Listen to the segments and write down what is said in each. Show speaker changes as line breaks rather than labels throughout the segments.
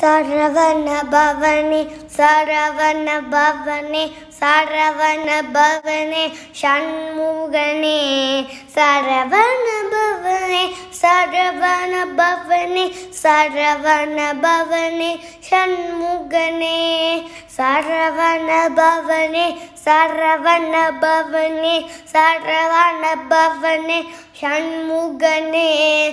சரவண பவனே சரவண பவனே சரவண பவனே ஷண்முகனே சரவண பவனே சரவண பவனே சரவண பவனே ஷண்முகனே சரவண பவனே சரவண பவனே சரவண பவனே ஷண்முகனே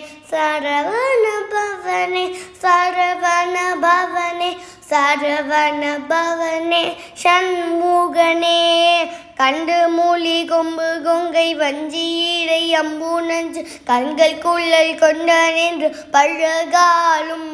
சரவண பவனே சரவண பவனே சரவண பவனே ஷண்முகனே கண்டு மூலி கொம்பு கொங்கை வஞ்சி ஈழை அம்பு நஞ்சு கண்கள் குள்ளல் கொண்டான் பழகாலும்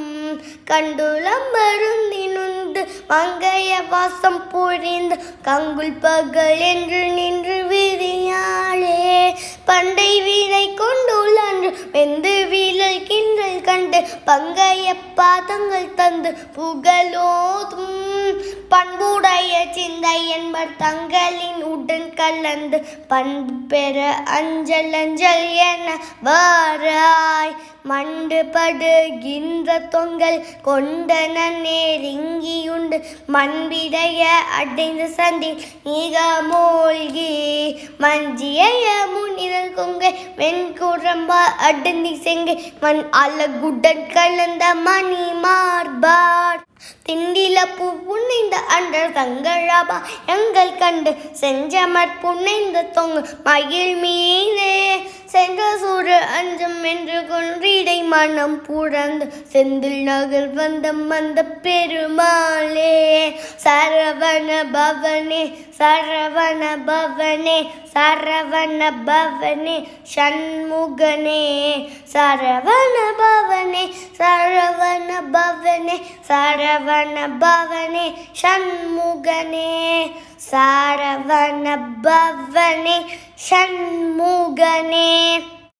கண்டுளம்பருந்தினுண்டு மங்கைய வாசம் புரிந்து கங்குல் பகல் என்று நின்று விரியாளே பண்டை வீணை கொண்டுள்ளன்று வெந்து வீழல் கிண்டல் கண்டு பங்கைய பாதங்கள் தந்து புகழோதும் பண்புடைய சிந்தை என்பர் தங்களின் உடன் கலந்து பண்பு பெற அஞ்சல் அஞ்சல் என வாராய் மண்டு படுகின்ற தொங்கல் கொண்டன நெருங்கியுண்டு மண்பிடைய அடைந்த சந்தி மிக மூழ்கி மஞ்சிய முனிதல் கொங்கை வெண்குரம்பா அடந்தி செங்கை மண் அழகுடன் கலந்த மணி மார்பார் திண்டில பூ புனைந்த அண்டர் தங்கழாபா எங்கள் கண்டு செஞ்சமற் புனைந்த தொங்கு மகிழ் மீனே சென்ற சூடு அஞ்சம் என்று கொன்றிடை மனம் புறந்து செந்தில் நகர் வந்த மந்த பெருமாளே சரவண பவனே சரவண பவனே சரவண பவனே ஷண்முகனே சரவண பவனே சரவண பவனே சரவண பவனே ஷண்முகனே சரவண பவனே ஷண்முகனே